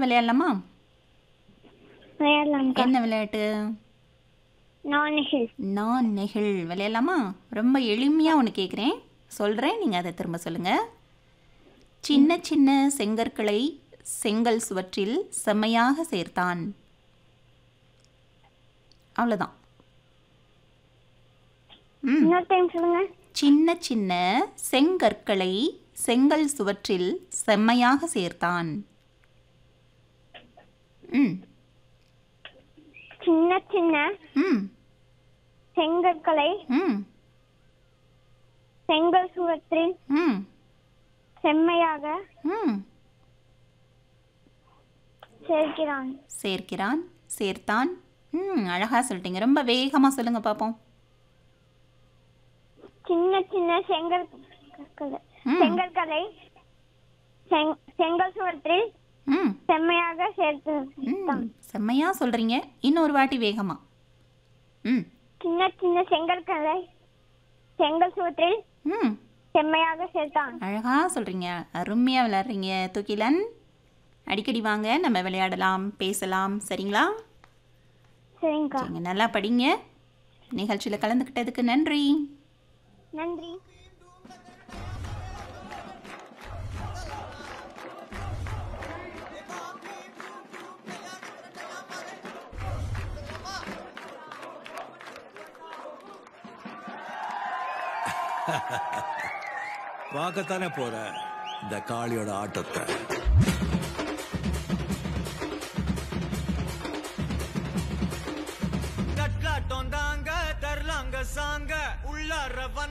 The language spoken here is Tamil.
விளையாடலாமா விளையாடலாம்க்கா என்ன விளையாட்டு நான் ஹில் நான் நெகிழ் விளையாடலாமா ரொம்ப எளிமையாக ஒன்று கேட்குறேன் சொல்கிறேன் நீங்கள் அதை திரும்ப சொல்லுங்கள் சின்ன சின்ன செங்கற்களை செங்கல் சுவற்றில் செம்மையாக சேர்த்தான் அவ்வளோதான் ம் இன்னொரு டைம் சொல்லுங்க சின்ன சின்ன செங்கற்களை செங்கல் சுவற்றில் செம்மையாக சேர்த்தான் ம் சின்ன சின்ன ம் செங்கற்களை ம் செங்கல் சுவற்றில் ம் செம்மையாக ம் சேர்க்கிறான் சேர்க்கிறான் சேர்த்தான் ம் அழகாக சொல்லிட்டீங்க ரொம்ப வேகமாக சொல்லுங்கள் பார்ப்போம் சின்ன சின்ன செங்கல் ம். செங்கற்களை செங்- செங்கல் சுவற்றில் ம் செம்மையாக சேர்த்து ம் செம்மையாக சொல்கிறீங்க இன்னொரு வாட்டி வேகமாக ம் சின்ன சின்ன செங்கற்களை செங்கல் சுவற்றில் ம் செம்மையாக சேர்த்தான் அழகாக சொல்கிறீங்க அருமையாக விளையாடுறீங்க துக்கிலன் அடிக்கடி வாங்க நம்ம விளையாடலாம் பேசலாம் சரிங்களா சரிங்கக்கா சரிங்க நல்லா படிங்க நிகழ்ச்சியில் கலந்துக்கிட்டதுக்கு நன்றி நன்றி பார்க்கத்தானே போற இந்த காளியோட ஆட்டத்தை தட்லாட்டம் தாங்க தரலாங்க சாங்க உள்ளார